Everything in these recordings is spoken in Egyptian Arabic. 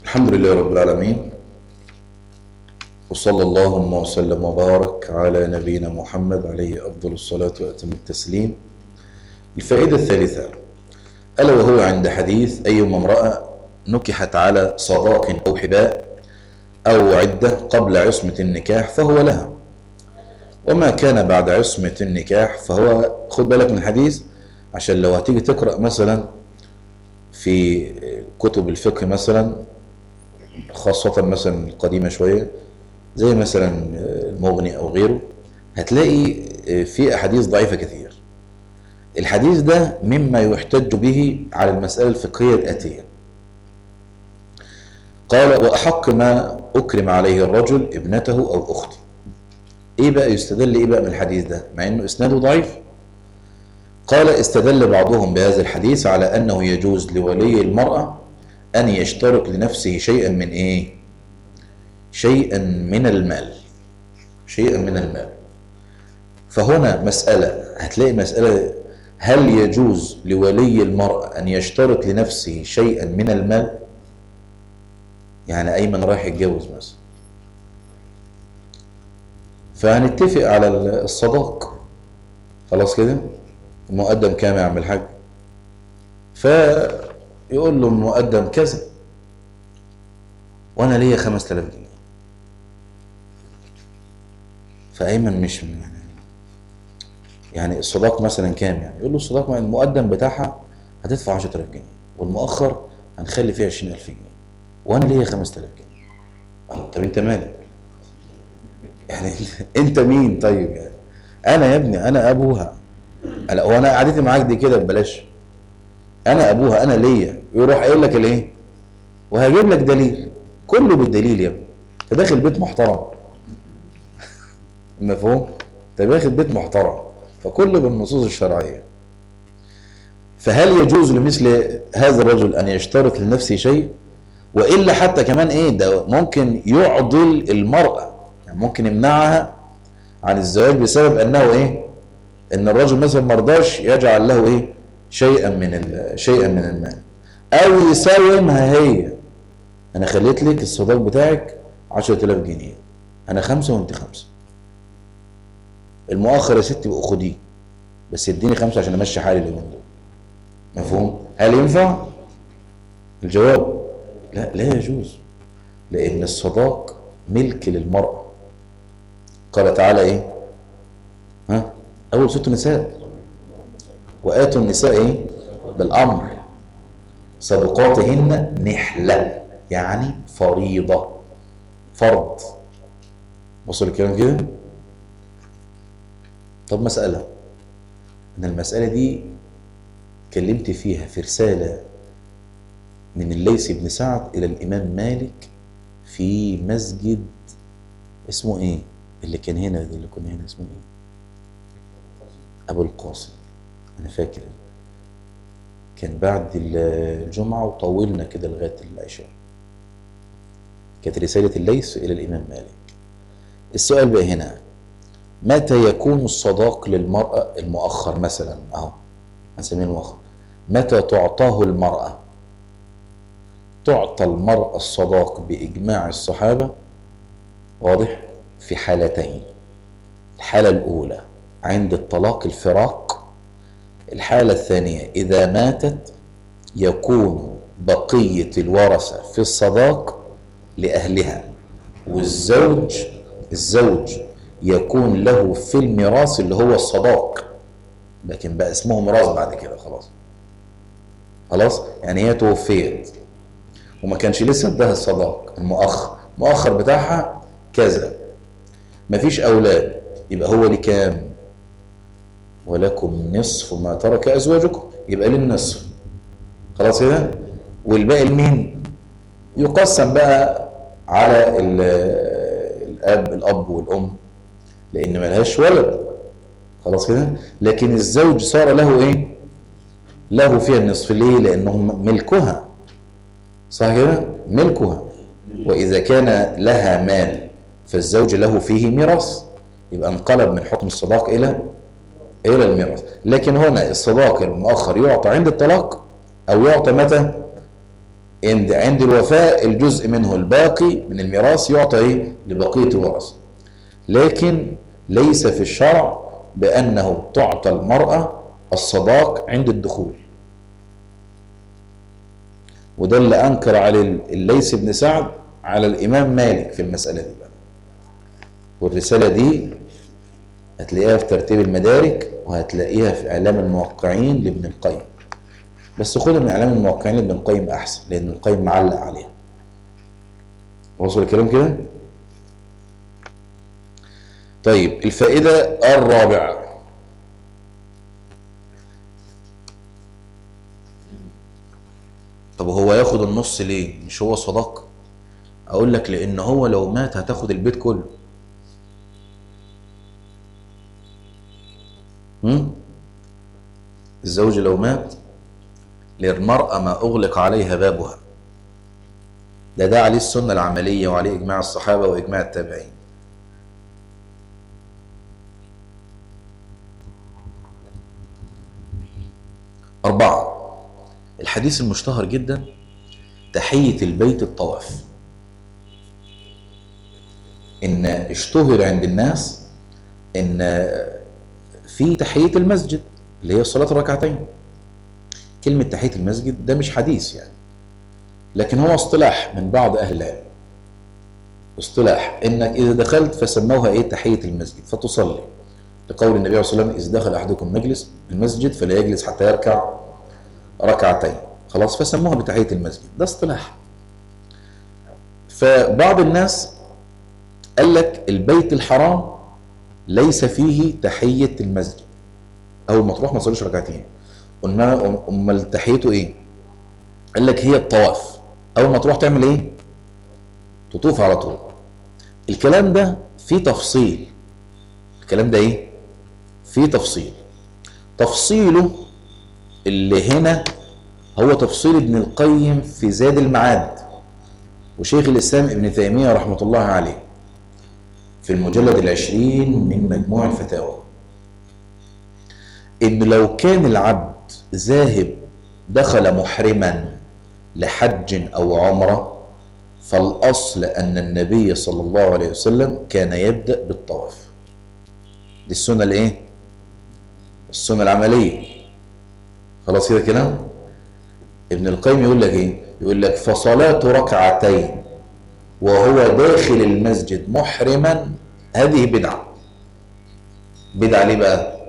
الحمد لله رب العالمين وصلى اللهم وسلم وبارك على نبينا محمد عليه أفضل الصلاة وأتم التسليم الفائدة الثالثة ألا وهو عند حديث أيما امرأة نكحت على صداق أو حباء أو عدة قبل عصمة النكاح فهو لها وما كان بعد عصمة النكاح فهو خد بالك من الحديث عشان لو هتيجي تقرأ مثلا في كتب الفقه مثلا خاصة مثلا القديمة شوية زي مثلا المغني أو غيره هتلاقي في أحاديث ضعيفة كثير الحديث ده مما يحتج به على المسألة الفقهية الآتية قال وأحق ما أكرم عليه الرجل ابنته أو أخته إيه بقى يستدل إيه بقى من الحديث ده مع إنه إسناده ضعيف قال استدل بعضهم بهذا الحديث على أنه يجوز لولي المرأة أن يشترك لنفسه شيئا من إيه شيئا من المال شيئا من المال فهنا مسألة هتلاقي مسألة هل يجوز لولي المرأة أن يشترط لنفسه شيئا من المال يعني أيمن رايح يتجوز مثلا فهنتفق على الصداق خلاص كده المقدم كام يا عم الحاج فيقول له المقدم كذا وانا ليا 5000 جنيه فايمن مش يعني الصداق مثلا كام يعني يقول له الصداق المقدم بتاعها هتدفع 10000 جنيه والمؤخر هنخلي فيه 20000 جنيه وانا ليا 5000 جنيه طب انت مالك يعني انت مين طيب يعني انا يا ابني انا ابوها انا وانا قعدتي معاك دي كده ببلاش انا ابوها انا ليا يروح قايل لك الايه وهجيب لك دليل كله بالدليل يا ابني انت داخل بيت محترم مفهوم انت داخل بيت محترم فكله بالنصوص الشرعيه فهل يجوز لمثل هذا الرجل ان يشترط لنفسه شيء والا حتى كمان ايه ده ممكن يعضل المراه يعني ممكن يمنعها عن الزواج بسبب انه ايه ان الرجل مثلا ما رضاش يجعل له ايه شيئا من شيئا من المال او يساومها هي انا خليت لك الصداق بتاعك 10000 جنيه انا خمسه وانت خمسه المؤخر يا ستي بقى خديه بس اديني خمسه عشان امشي حالي اليومين دول مفهوم هل ينفع الجواب لا لا يجوز لان الصداق ملك للمراه قال تعالى ايه ها أول سورة النساء وآتوا النساء إيه؟ بالأمر صدقاتهن نحلة يعني فريضة فرض وصل الكلام كده؟ طب مسألة أن المسألة دي كلمت فيها في رسالة من الليث بن سعد إلى الإمام مالك في مسجد اسمه إيه؟ اللي كان هنا اللي كنا هنا اسمه إيه؟ أبو القاسم أنا فاكر كان بعد الجمعة وطولنا كده لغاية العشاء كانت رسالة الليث إلى الإمام مالك السؤال بقى هنا متى يكون الصداق للمرأة المؤخر مثلا أهو هنسميه المؤخر متى تعطاه المرأة تعطى المرأة الصداق بإجماع الصحابة واضح في حالتين الحالة الأولى عند الطلاق الفراق الحالة الثانية إذا ماتت يكون بقية الورثة في الصداق لأهلها والزوج الزوج يكون له في الميراث اللي هو الصداق لكن بقى اسمه ميراث بعد كده خلاص خلاص يعني هي توفيت وما كانش لسه اداها الصداق المؤخر المؤخر بتاعها كذا مفيش اولاد يبقى هو لكام ولكم نصف ما ترك ازواجكم يبقى للنصف خلاص كده والباقي لمين يقسم بقى على الاب الاب والام لان ملهاش ولد خلاص كده لكن الزوج صار له ايه له فيها النصف ليه لانهم ملكها صح كده ملكها واذا كان لها مال فالزوج له فيه ميراث يبقى انقلب من حكم الصداق الى الى الميراث لكن هنا الصداق المؤخر يعطى عند الطلاق او يعطى متى عند عند الوفاة الجزء منه الباقي من الميراث يعطى ايه لبقية الورثة لكن ليس في الشرع بأنه تعطى المرأة الصداق عند الدخول وده اللي أنكر على الليث بن سعد على الإمام مالك في المسألة دي بقى والرسالة دي هتلاقيها في ترتيب المدارك وهتلاقيها في إعلام الموقعين لابن القيم بس خدها من إعلام الموقعين لابن القيم أحسن لأن ابن القيم معلق عليها وصل الكلام كده؟ طيب الفائدة الرابعة طب هو ياخد النص ليه مش هو صداق اقول لك لان هو لو مات هتاخد البيت كله هم؟ الزوج لو مات للمرأة ما أغلق عليها بابها ده ده عليه السنة العملية وعليه إجماع الصحابة وإجماع التابعين أربعة الحديث المشتهر جدا تحية البيت الطواف إن اشتهر عند الناس إن في تحية المسجد اللي هي صلاة الركعتين كلمة تحية المسجد ده مش حديث يعني لكن هو اصطلاح من بعض أهل العلم اصطلاح إنك إذا دخلت فسموها إيه تحية المسجد فتصلي لقول النبي صلى الله عليه وسلم إذا دخل أحدكم مجلس المسجد فلا يجلس حتى يركع ركعتين خلاص فسموها بتحية المسجد ده اصطلاح فبعض الناس قال لك البيت الحرام ليس فيه تحية المسجد أول ما تروح ما تصليش ركعتين قلنا أمال تحيته إيه؟ قال لك هي الطواف أول ما تروح تعمل إيه؟ تطوف على طول الكلام ده فيه تفصيل الكلام ده إيه؟ فيه تفصيل تفصيله اللي هنا هو تفصيل ابن القيم في زاد المعاد وشيخ الإسلام ابن تيمية رحمة الله عليه في المجلد العشرين من مجموع الفتاوى إن لو كان العبد ذاهب دخل محرما لحج أو عمرة فالأصل أن النبي صلى الله عليه وسلم كان يبدأ بالطواف دي السنة الإيه؟ السنة العملية خلاص كده كلام ابن القيم يقول لك ايه يقول لك فصلاة ركعتين وهو داخل المسجد محرما هذه بدعة بدعة ليه بقى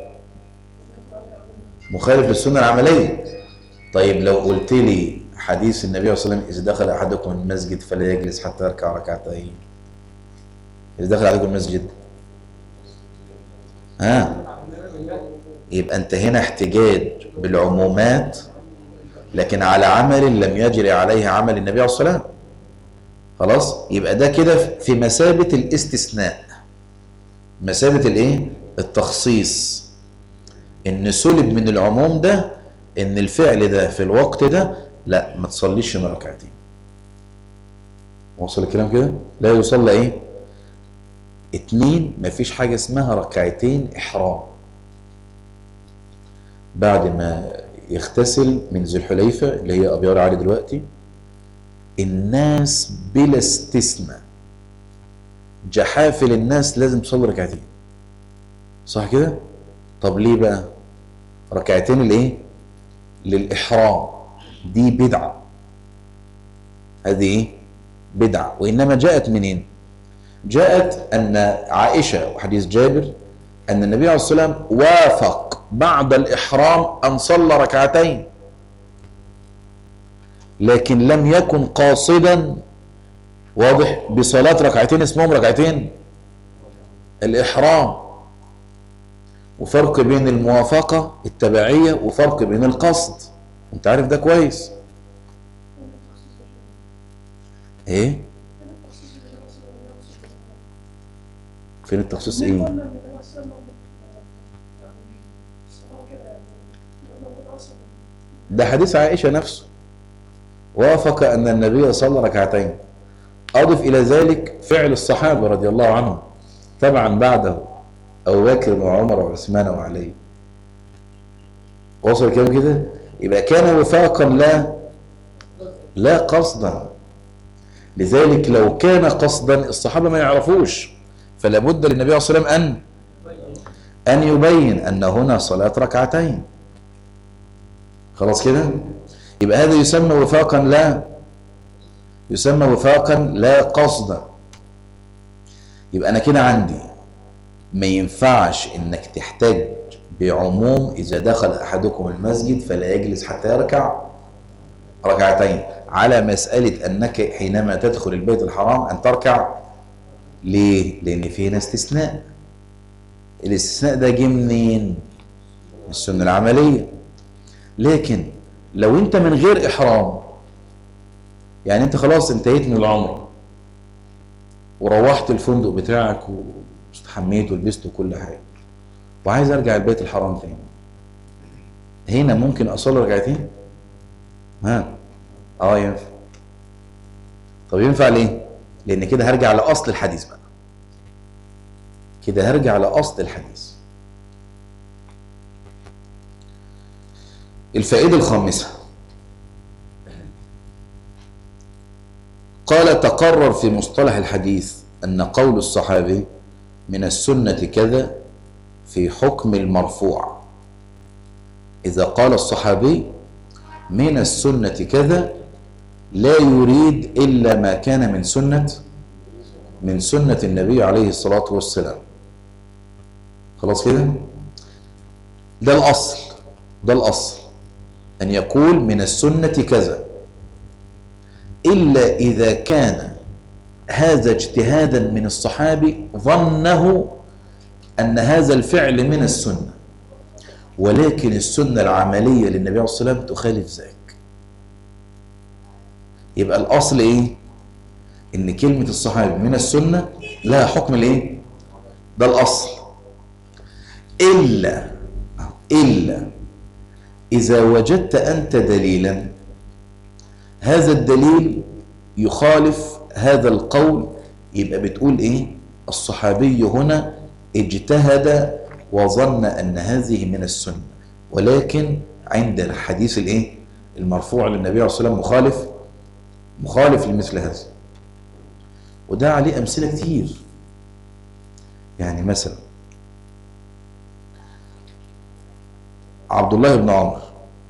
مخالف للسنة العملية طيب لو قلت لي حديث النبي صلى الله عليه وسلم إذا دخل أحدكم المسجد فلا يجلس حتى يركع ركعتين إذا دخل أحدكم المسجد ها يبقى أنت هنا احتجاج بالعمومات لكن على عمل لم يجري عليه عمل النبي عليه الصلاة والسلام خلاص يبقى ده كده في مثابة الاستثناء مثابة الايه التخصيص ان سلب من العموم ده ان الفعل ده في الوقت ده لا ما تصليش من ركعتين وصل الكلام كده لا يصلى ايه اتنين ما فيش حاجة اسمها ركعتين احرام بعد ما يغتسل من ذي الحليفة اللي هي أبيار علي دلوقتي الناس بلا استثناء جحافل الناس لازم تصلي ركعتين صح كده طب ليه بقى ركعتين الايه للإحرام دي بدعة هذه ايه بدعة وإنما جاءت منين جاءت أن عائشة وحديث جابر أن النبي عليه الصلاة والسلام وافق بعد الإحرام أن صلى ركعتين لكن لم يكن قاصدا واضح بصلاة ركعتين اسمهم ركعتين الإحرام وفرق بين الموافقة التبعية وفرق بين القصد انت عارف ده كويس ايه فين التخصيص ايه ده حديث عائشة نفسه وافق أن النبي صلى ركعتين أضف إلى ذلك فعل الصحابة رضي الله عنهم تبعا بعده أبو بكر وعمر وعثمان وعلي وصل كده كده يبقى كان وفاقا لا لا قصدا لذلك لو كان قصدا الصحابة ما يعرفوش فلا بد للنبي صلى الله عليه وسلم أن أن يبين أن هنا صلاة ركعتين خلاص كده يبقى هذا يسمى وفاقا لا يسمى وفاقا لا قصدا يبقى أنا كده عندي ما ينفعش إنك تحتاج بعموم إذا دخل أحدكم المسجد فلا يجلس حتى يركع ركعتين على مسألة أنك حينما تدخل البيت الحرام أن تركع ليه؟ لأن في هنا استثناء الاستثناء ده جه منين؟ من السنة العملية لكن لو أنت من غير إحرام يعني أنت خلاص انتهيت من العمر وروحت الفندق بتاعك واستحميت ولبست وكل حاجة وعايز أرجع البيت الحرام تاني هنا ممكن أصلي ركعتين؟ ها اه ينفع طب ينفع ليه لان كده هرجع لاصل الحديث بقى كده هرجع لاصل الحديث الفائده الخامسه قال تقرر في مصطلح الحديث ان قول الصحابي من السنه كذا في حكم المرفوع اذا قال الصحابي من السنة كذا لا يريد إلا ما كان من سنة من سنة النبي عليه الصلاة والسلام خلاص كده ده الأصل ده الأصل أن يقول من السنة كذا إلا إذا كان هذا اجتهادا من الصحابي ظنه أن هذا الفعل من السنة ولكن السنة العملية للنبي عليه الصلاة والسلام تخالف ذلك يبقى الأصل إيه؟ إن كلمة الصحابي من السنة لها حكم الإيه؟ ده الأصل إلا إلا إذا وجدت أنت دليلا هذا الدليل يخالف هذا القول يبقى بتقول إيه؟ الصحابي هنا اجتهد وظن أن هذه من السنة ولكن عند الحديث الإيه؟ المرفوع للنبي عليه الصلاة والسلام مخالف مخالف لمثل هذا وده عليه أمثلة كتير يعني مثلا عبد الله بن عمر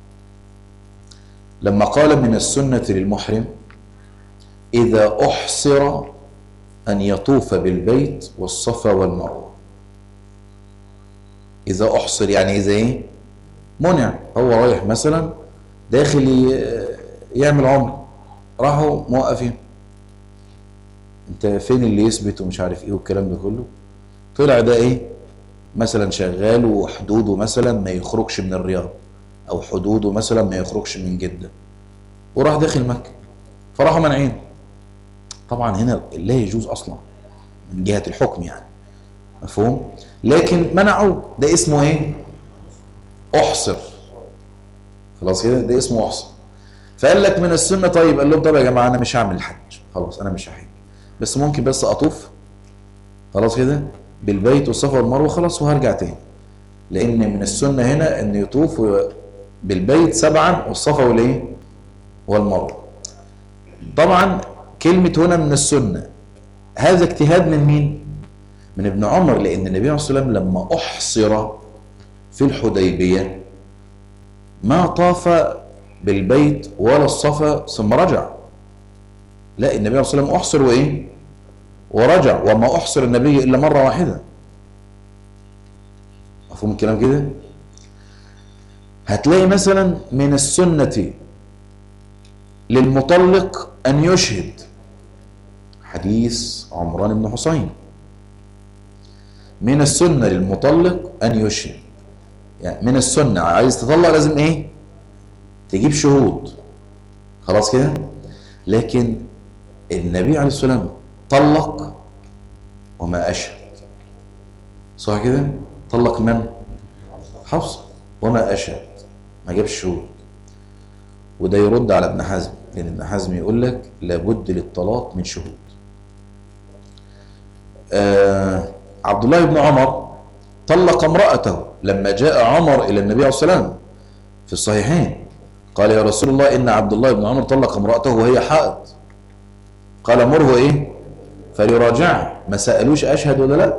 لما قال من السنة للمحرم إذا أحصر أن يطوف بالبيت والصفا والمروة إذا أحصر يعني إذا إيه منع هو رايح مثلا داخل يعمل عمر راحوا موقفين انت فين اللي يثبت ومش عارف ايه والكلام ده كله طلع ده ايه مثلا شغال وحدوده مثلا ما يخرجش من الرياض او حدوده مثلا ما يخرجش من جده وراح داخل مكه فراحوا منعين طبعا هنا لا يجوز اصلا من جهه الحكم يعني مفهوم لكن منعوه ده اسمه ايه احصر خلاص كده ده اسمه احصر فقال لك من السنه طيب قال لهم طب يا جماعه انا مش هعمل الحج خلاص انا مش هحج بس ممكن بس اطوف خلاص كده بالبيت والصفا والمروه خلاص وهرجع تاني لان من السنه هنا ان يطوف بالبيت سبعا والصفا والايه والمروه طبعا كلمه هنا من السنه هذا اجتهاد من مين من ابن عمر لان النبي عليه الصلاه والسلام لما احصر في الحديبيه ما طاف بالبيت ولا الصفا ثم رجع لا النبي عليه الصلاه والسلام احصر وايه ورجع وما احصر النبي الا مره واحده مفهوم الكلام كده هتلاقي مثلا من السنه للمطلق ان يشهد حديث عمران بن حسين من السنه للمطلق ان يشهد يعني من السنه عايز تطلق لازم ايه تجيب شهود خلاص كده لكن النبي عليه الصلاه والسلام طلق وما اشهد صح كده طلق من حفصه وما اشهد ما جابش شهود وده يرد على ابن حزم لان ابن حزم يقول لك لابد للطلاق من شهود آه عبد الله بن عمر طلق امرأته لما جاء عمر إلى النبي عليه الصلاة والسلام في الصحيحين قال يا رسول الله إن عبد الله بن عمر طلق امرأته وهي حائض قال مره إيه فليراجع ما سألوش أشهد ولا لا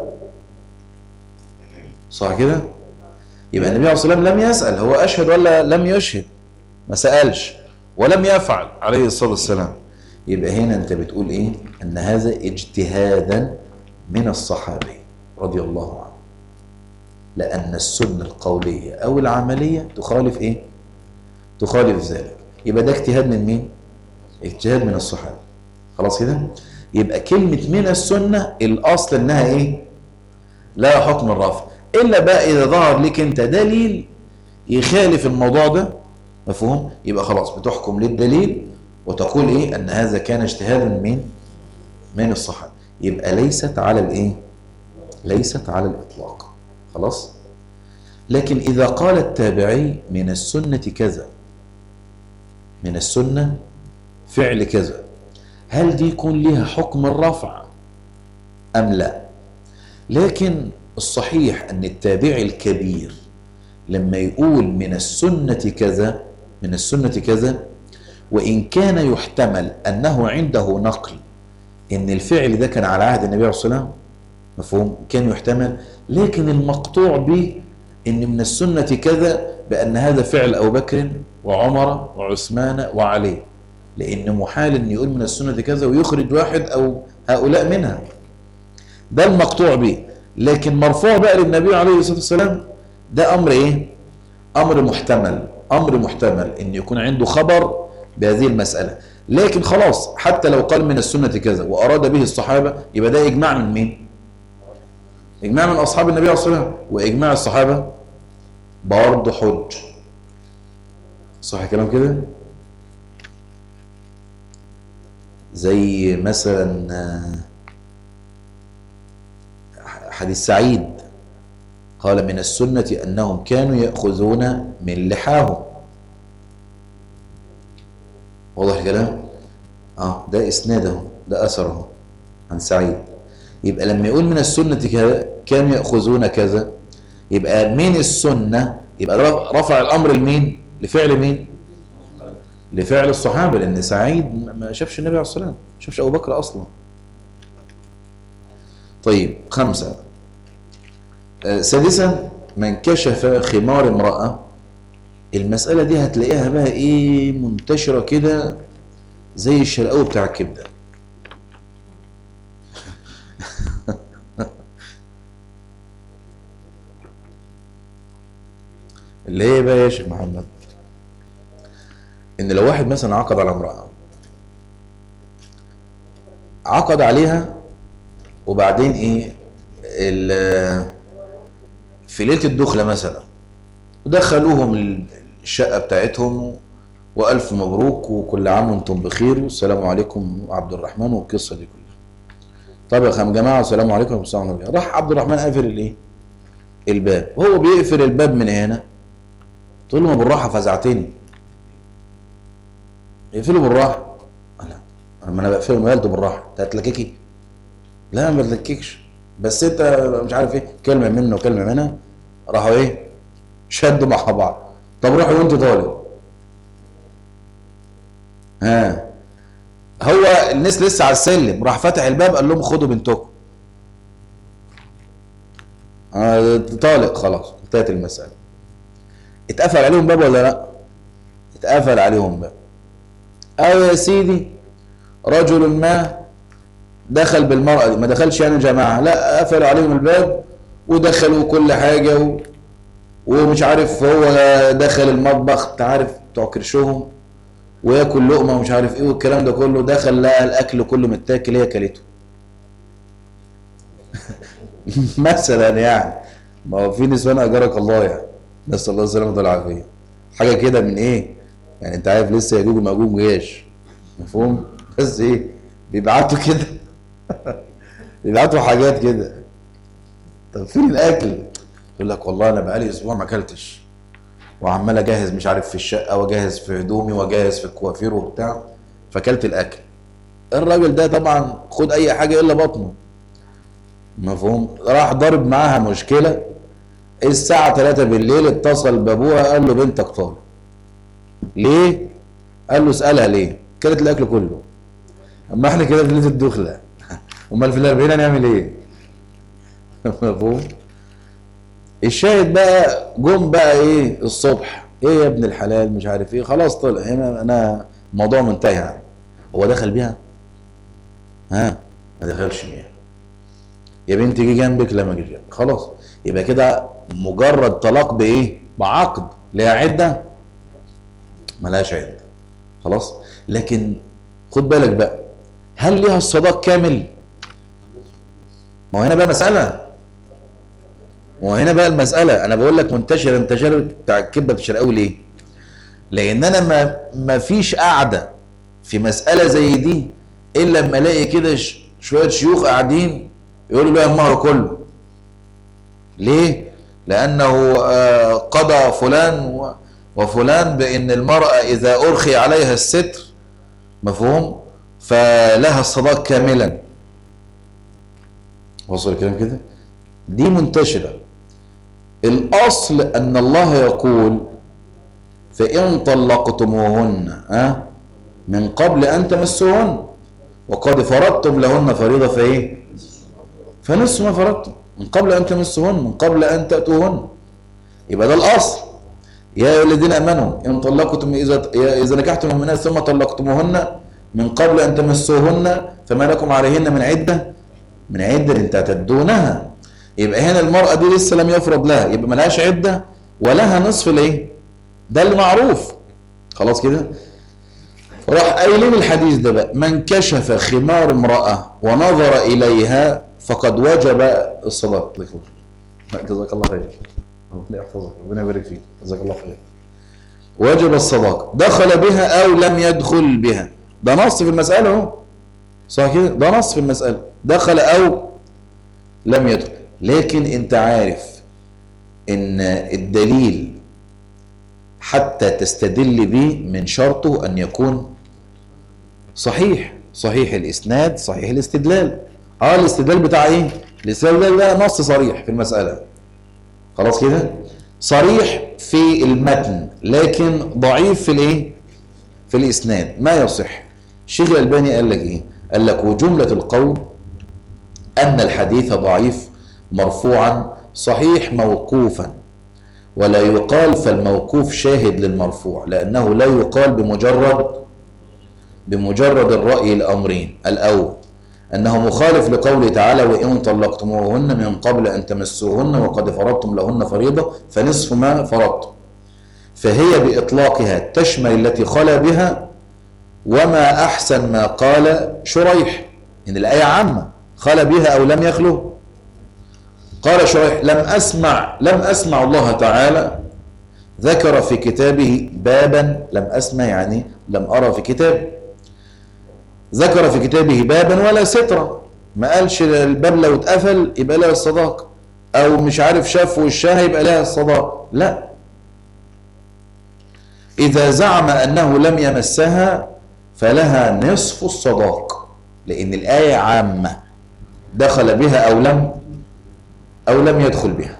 صح كده يبقى النبي عليه الصلاة والسلام لم يسأل هو أشهد ولا لم يشهد ما سألش ولم يفعل عليه الصلاة والسلام يبقى هنا أنت بتقول إيه أن هذا اجتهادا من الصحابي رضي الله عنه لأن السنة القولية أو العملية تخالف إيه تخالف ذلك يبقى ده اجتهاد من مين اجتهاد من الصحابة خلاص كده يبقى كلمة من السنة الأصل إنها إيه لا حكم الرفع إلا بقى إذا ظهر لك أنت دليل يخالف الموضوع ده مفهوم يبقى خلاص بتحكم للدليل وتقول إيه أن هذا كان اجتهادا من من الصحابة يبقى ليست على الإيه ليست على الإطلاق خلاص لكن إذا قال التابعي من السنة كذا من السنة فعل كذا هل دي يكون لها حكم الرفع أم لا لكن الصحيح أن التابع الكبير لما يقول من السنة كذا من السنة كذا وإن كان يحتمل أنه عنده نقل إن الفعل ده كان على عهد النبي عليه الصلاة والسلام مفهوم كان يحتمل لكن المقطوع به إن من السنة كذا بأن هذا فعل أبو بكر وعمر وعثمان وعلي لأن محال أن يقول من السنة كذا ويخرج واحد أو هؤلاء منها ده المقطوع به لكن مرفوع بقى للنبي عليه الصلاة والسلام ده أمر إيه؟ أمر محتمل أمر محتمل أن يكون عنده خبر بهذه المسألة لكن خلاص حتى لو قال من السنة كذا وأراد به الصحابة يبقى ده إجماع من مين؟ إجماع من أصحاب النبي عليه الصلاة والسلام وإجماع الصحابة برضه حج صح كلام كده؟ زي مثلا حديث سعيد قال من السنة أنهم كانوا يأخذون من لحاهم واضح الكلام؟ اه ده اسناده ده اثره عن سعيد يبقى لما يقول من السنة كذا كانوا يأخذون كذا يبقى من السنة يبقى رفع الأمر لمين؟ لفعل مين؟ لفعل الصحابة لأن سعيد ما شافش النبي عليه الصلاة والسلام ما شافش أبو بكر أصلا طيب خمسة آه سادسا من كشف خمار امرأة المسألة دي هتلاقيها بقى ايه منتشرة كده زي الشرقاوي بتاع الكبدة اللي هي بقى يا شيخ محمد ان لو واحد مثلا عقد على امرأة عقد عليها وبعدين ايه في ليلة الدخلة مثلا ودخلوهم الشقة بتاعتهم وألف مبروك وكل عام وانتم بخير والسلام عليكم عبد الرحمن والقصة دي كلها طب يا خام جماعة السلام عليكم والسلام عليكم راح عبد الرحمن قافل الايه الباب وهو بيقفل الباب من هنا تقول له ما بالراحة فزعتني يقفله بالراحة لا انا انا بقفله ما قلت بالراحة انت هتلككي لا ما بتلككش بس انت مش عارف ايه كلمة منه وكلمة منها راحوا ايه شدوا مع بعض طب روحوا وانت طالب ها هو الناس لسه على السلم راح فتح الباب قال لهم خدوا بنتكم آه طالق خلاص انتهت المسألة اتقفل عليهم باب ولا لا اتقفل عليهم باب او يا سيدي رجل ما دخل بالمرأة دي ما دخلش يعني جماعة لا قفلوا عليهم الباب ودخلوا كل حاجة و... ومش عارف هو دخل المطبخ انت عارف بتوع كرشهم وياكل لقمه ومش عارف ايه والكلام ده كله دخل لقى الاكل كله متاكل هي كلته مثلا يعني ما هو في نسوان اجرك الله يعني نسال الله السلامه والعافيه حاجه كده من ايه يعني انت عارف لسه يجوج ماجوج جيش مفهوم بس ايه بيبعتوا كده بيبعتوا حاجات كده طب فين الاكل يقول لك والله انا بقالي اسبوع ما اكلتش وعمال اجهز مش عارف في الشقه واجهز في هدومي واجهز في الكوافير وبتاع فاكلت الاكل الراجل ده طبعا خد اي حاجه الا بطنه مفهوم راح ضارب معاها مشكله الساعه 3 بالليل اتصل بابوها قال له بنتك طالب ليه قال له اسالها ليه كلت الاكل كله اما احنا كده في ليله الدخله امال في الاربعين هنعمل ايه مفهوم الشاهد بقى جم بقى ايه الصبح ايه يا ابن الحلال مش عارف ايه خلاص طلع هنا انا الموضوع منتهي يعني هو دخل بيها ها ما دخلش بيها يا بنتي جه جنبك لا ما جيش جنبك خلاص يبقى كده مجرد طلاق بايه بعقد ليها عده ملهاش عده خلاص لكن خد بالك بقى هل ليها الصداق كامل ما هو هنا بقى مساله وهنا بقى المسألة أنا بقول لك منتشرة انتشار بتاع الكبة الشرقاوي ليه؟ لأن أنا ما ما فيش قاعدة في مسألة زي دي إلا لما ألاقي كده ش- شوية شيوخ قاعدين يقولوا له المهر كله. ليه؟ لأنه آه، قضى فلان و- وفلان بأن المرأة إذا أرخي عليها الستر مفهوم؟ فلها الصداق كاملا. وصل الكلام كده؟ دي منتشرة الأصل أن الله يقول فإن طلقتموهن ها من قبل أن تمسوهن وقد فرضتم لهن فريضة فإيه فنصف ما فرضتم من قبل أن تمسوهن من قبل أن تأتوهن يبقى ده الأصل يا أيها الذين آمنوا إن طلقتم إذا إذا نكحتم المؤمنات ثم طلقتموهن من قبل أن تمسوهن فما لكم عليهن من عدة من عدة تعتدونها يبقى هنا المرأة دي لسه لم يفرض لها يبقى ملهاش عدة ولها نصف الايه؟ ده اللي معروف خلاص كده؟ راح قايلين الحديث ده بقى من كشف خمار امرأة ونظر إليها فقد وجب الصداق الله يكرمك. جزاك الله خير ربنا يحفظك ربنا يبارك فيك جزاك الله خير وجب الصداق دخل بها أو لم يدخل بها ده نص في المسألة اهو صح كده ده نص في المسألة دخل أو لم يدخل لكن انت عارف ان الدليل حتى تستدل به من شرطه ان يكون صحيح صحيح الاسناد صحيح الاستدلال اه الاستدلال بتاع ايه الاستدلال ده نص صريح في المسألة خلاص كده صريح في المتن لكن ضعيف في الايه في الاسناد ما يصح الشيخ الالباني قال لك ايه قال لك وجملة القول أن الحديث ضعيف مرفوعا صحيح موقوفا ولا يقال فالموقوف شاهد للمرفوع لأنه لا يقال بمجرد بمجرد الرأي الأمرين الأول أنه مخالف لقوله تعالى وإن طلقتموهن من قبل أن تمسوهن وقد فرضتم لهن فريضة فنصف ما فرضتم فهي بإطلاقها تشمل التي خلا بها وما أحسن ما قال شريح إن الآية عامة خلا بها أو لم يخلو قال شريح لم أسمع لم أسمع الله تعالى ذكر في كتابه بابا لم أسمع يعني لم أرى في كتاب ذكر في كتابه بابا ولا سترة ما قالش الباب لو اتقفل يبقى لها الصداق أو مش عارف شاف وشها يبقى لها الصداق لا إذا زعم أنه لم يمسها فلها نصف الصداق لأن الآية عامة دخل بها أو لم أو لم يدخل بها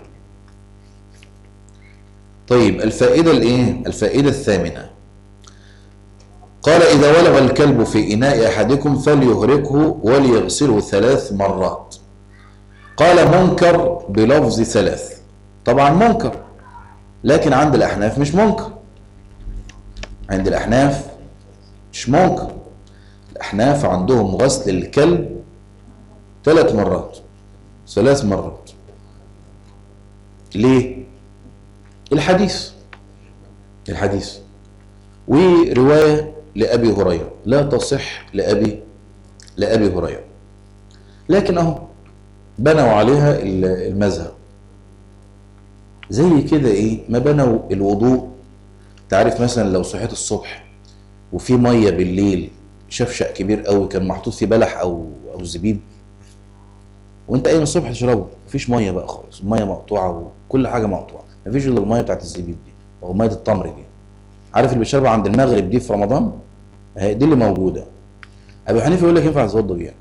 طيب الفائدة الإيه؟ الفائدة الثامنة قال إذا ولغ الكلب في إناء أحدكم فليهرقه وليغسله ثلاث مرات قال منكر بلفظ ثلاث طبعا منكر لكن عند الأحناف مش منكر عند الأحناف مش منكر الأحناف عندهم غسل الكلب ثلاث مرات ثلاث مرات ليه الحديث الحديث ورواية لأبي هريرة لا تصح لأبي لأبي هريرة لكن أهو بنوا عليها المذهب زي كده إيه ما بنوا الوضوء تعرف مثلا لو صحيت الصبح وفي مية بالليل شفشق كبير قوي كان محطوط فيه بلح أو أو زبيب وانت قايم الصبح تشربه مفيش ميه بقى خالص الميه مقطوعه وكل حاجه مقطوعه مفيش الا الميه بتاعت الزبيب دي او ميه التمر دي عارف اللي بيشربها عند المغرب دي في رمضان اهي دي اللي موجوده ابو حنيفه يقول لك ينفع تتوضى بيها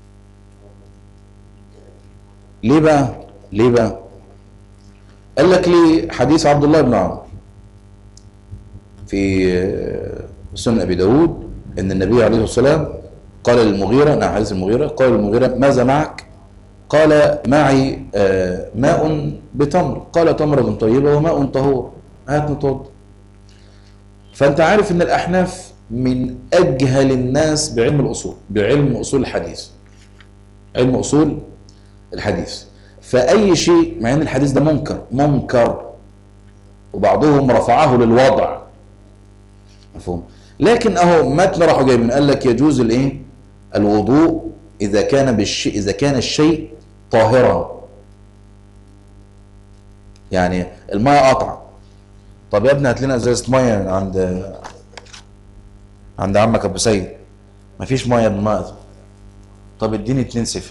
ليه بقى ليه بقى قال لك لي حديث عبد الله بن عمر في آه، سنن ابي داود ان النبي عليه الصلاه والسلام قال للمغيره نعم حديث المغيره قال للمغيره ماذا معك؟ قال معي آه، ماء بتمر قال تمرة طيبة وماء طهور هات نتوضا فانت عارف ان الاحناف من اجهل الناس بعلم الاصول بعلم اصول الحديث علم اصول الحديث فاي شيء مع ان الحديث ده منكر منكر وبعضهم رفعه للوضع مفهوم لكن اهو متن راحوا جايبين قال لك يجوز الايه الوضوء اذا كان بالشيء اذا كان الشيء طاهرا يعني الماء قطع طب يا ابني هات لنا ازازه ميه عند عند عمك ابو سيد مفيش ميه بالماء طب اديني اتنين سفن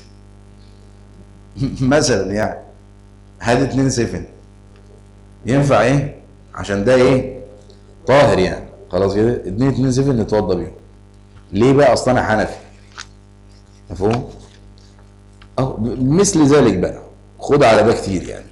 مثلا يعني هات اتنين سفن ينفع ايه عشان ده ايه طاهر يعني خلاص كده اديني اتنين سفن نتوضى بيهم ليه بقى اصلا انا حنفي مفهوم أو مثل ذلك بقى خد على ده كتير يعني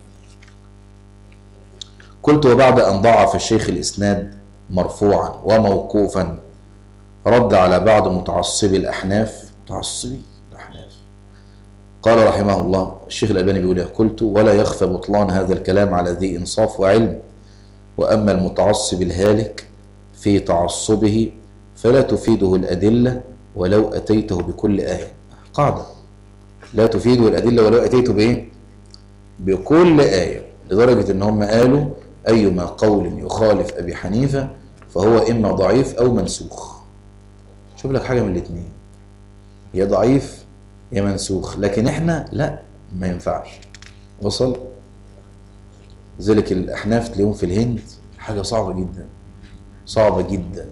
قلت وبعد أن ضعف الشيخ الإسناد مرفوعا وموقوفا رد على بعض متعصبي الأحناف متعصبي الأحناف قال رحمه الله الشيخ الألباني بيقول إيه؟ قلت ولا يخفى بطلان هذا الكلام على ذي إنصاف وعلم وأما المتعصب الهالك في تعصبه فلا تفيده الأدلة ولو أتيته بكل آية قاعدة لا تفيده الأدلة ولو أتيته بإيه بكل آية لدرجة إن هم قالوا أيما قول يخالف أبي حنيفة فهو إما ضعيف أو منسوخ شوف لك حاجة من الاتنين يا ضعيف يا منسوخ لكن إحنا لا ما ينفعش وصل لذلك الأحناف تلاقيهم في الهند حاجة صعبة جدا صعبة جدا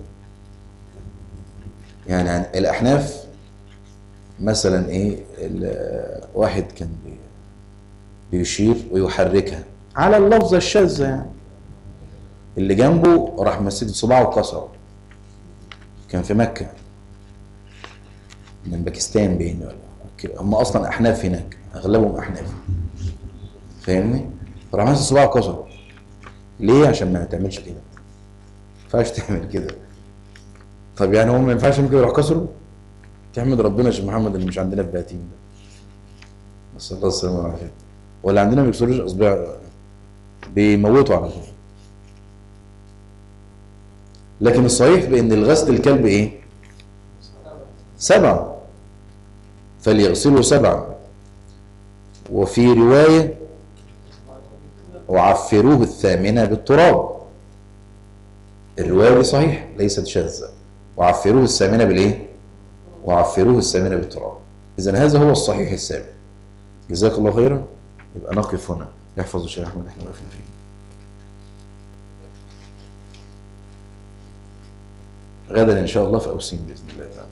يعني الأحناف مثلا إيه ال- واحد كان بي- بيشير ويحركها على اللفظة الشاذة يعني اللي جنبه راح مسك صباعه وكسره كان في مكة من باكستان باين ولا كده. هم اصلا احناف هناك اغلبهم احناف فاهمني فراح مسك صباعه وكسره ليه عشان ما تعملش كده ما ينفعش تعمل كده طب يعني هو ما ينفعش يعمل كده يروح كسره تحمد ربنا يا شيخ محمد اللي مش عندنا في باتين ده نسال الله السلامه والعافيه ولا عندنا ما بيكسروش اصبع بيموتوا على طول لكن الصحيح بان الغسل الكلب ايه سبعة فليغسلوا سبعة وفي رواية وعفروه الثامنة بالتراب الرواية دي صحيح ليست شاذة وعفروه الثامنة بالايه وعفروه الثامنة بالتراب اذا هذا هو الصحيح السابع جزاك الله خيرا يبقى نقف هنا يحفظ الشيخ احمد احنا واقفين فيه غدا ان شاء الله في اوسين باذن الله تعالى